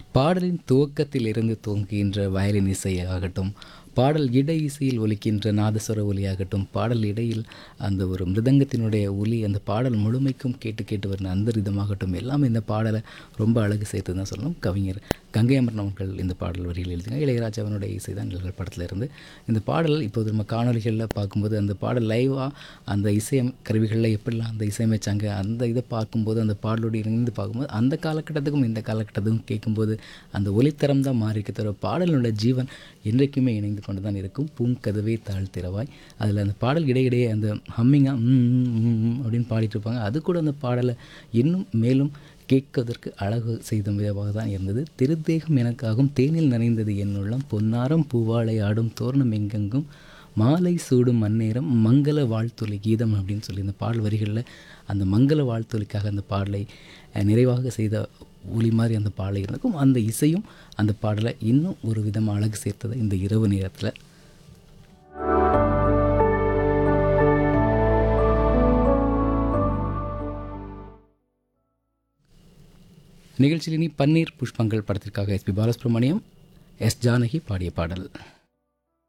பாடலின் துவக்கத்தில் இருந்து துவங்குகின்ற வயலின் இசையாகட்டும் பாடல் இடை இசையில் ஒலிக்கின்ற நாதஸ்வர ஒலியாகட்டும் பாடல் இடையில் அந்த ஒரு மிருதங்கத்தினுடைய ஒலி அந்த பாடல் முழுமைக்கும் கேட்டு கேட்டு வரும் அந்த ரிதமாகட்டும் எல்லாமே இந்த பாடலை ரொம்ப அழகு சேர்த்து தான் சொல்லணும் கவிஞர் கங்கை அமரன் அவர்கள் இந்த பாடல் வரியில் எழுதினாங்க இளையராஜாவினுடைய இசை தான் நிழல்கள் படத்தில் இருந்து இந்த பாடல் இப்போது நம்ம காணொலிகளில் பார்க்கும்போது அந்த பாடல் லைவாக அந்த இசை கருவிகளில் எப்படிலாம் அந்த இசையமைச்சாங்க அந்த இதை பார்க்கும்போது அந்த பாடலோடு இணைந்து பார்க்கும்போது அந்த காலகட்டத்துக்கும் இந்த காலகட்டத்துக்கும் கேட்கும்போது அந்த ஒலித்தரம் தான் மாறிக்க தவிர பாடலோட ஜீவன் என்றைக்குமே இணைந்து கொண்டு தான் இருக்கும் பூங்கதவே தாழ்த்திரவாய் அதில் அந்த பாடல் இடையிடையே அந்த ஹம்மிங்காக அப்படின்னு பாடிட்டு இருப்பாங்க அது கூட அந்த பாடலை இன்னும் மேலும் கேட்பதற்கு அழகு செய்த விதமாக தான் இருந்தது திருத்தேகம் எனக்காகும் தேனில் நனைந்தது என்னுள்ளம் பொன்னாரம் பூவாழை ஆடும் தோரணம் எங்கெங்கும் மாலை சூடும் மண்ணேரம் மங்கள வாழ்த்தொலி கீதம் அப்படின்னு சொல்லி இந்த பாடல் வரிகளில் அந்த மங்கள வாழ்த்தொலிக்காக அந்த பாடலை அஹ், நிறைவாக செய்த ஒலி மாதிரி அந்த பாடலை இருந்திருக்கும் அந்த இசையும் அந்த பாடலை இன்னும் ஒரு விதமாக அழகு சேர்த்தது இந்த இரவு நேரத்தில் நிகழ்ச்சியில் இனி பன்னீர் புஷ்பங்கள் படத்திற்காக எஸ்பி பாலசுப்ரமணியம் எஸ் ஜானகி பாடிய பாடல்